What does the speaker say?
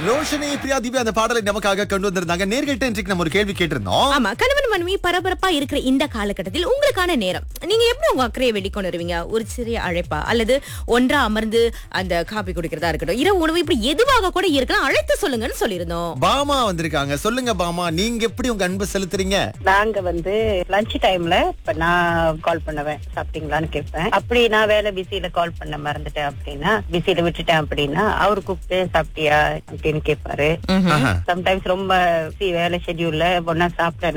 ரோஷனி பிரியா திவ்யா அந்த பாடலை நமக்காக கொண்டு வந்திருந்தாங்க நேர்கிட்ட இன்றைக்கு நம்ம ஒரு கேள்வி கேட்டிருந்தோம் ஆமா கணவன் மனைவி பரபரப்பா இருக்கிற இந்த காலகட்டத்தில் உங்களுக்கான நேரம் நீங்க எப்படி உங்க அக்கறையை வெளிக்கொண்டு வருவீங்க ஒரு சிறிய அழைப்பா அல்லது ஒன்றா அமர்ந்து அந்த காபி குடிக்கிறதா இருக்கட்டும் இரவு உணவு இப்படி எதுவாக கூட இருக்கலாம் அழைத்து சொல்லுங்கன்னு சொல்லியிருந்தோம் பாமா வந்திருக்காங்க சொல்லுங்க பாமா நீங்க எப்படி உங்க அன்பு செலுத்துறீங்க நாங்க வந்து லஞ்ச் டைம்ல இப்ப நான் கால் பண்ணுவேன் சாப்பிட்டீங்களான்னு கேட்பேன் அப்படி நான் வேலை பிஸியில கால் பண்ண மறந்துட்டேன் அப்படின்னா பிஸியில விட்டுட்டேன் அப்படின்னா அவரு கூப்பிட்டு சாப்பிட்டியா அப்படின்னு கேட்பாரு ஆஹா. சம்டைம்ஸ் ரொம்ப busy வேலை ஷெட்யூல்ல ஒன்னா சாப்பிட்டேன்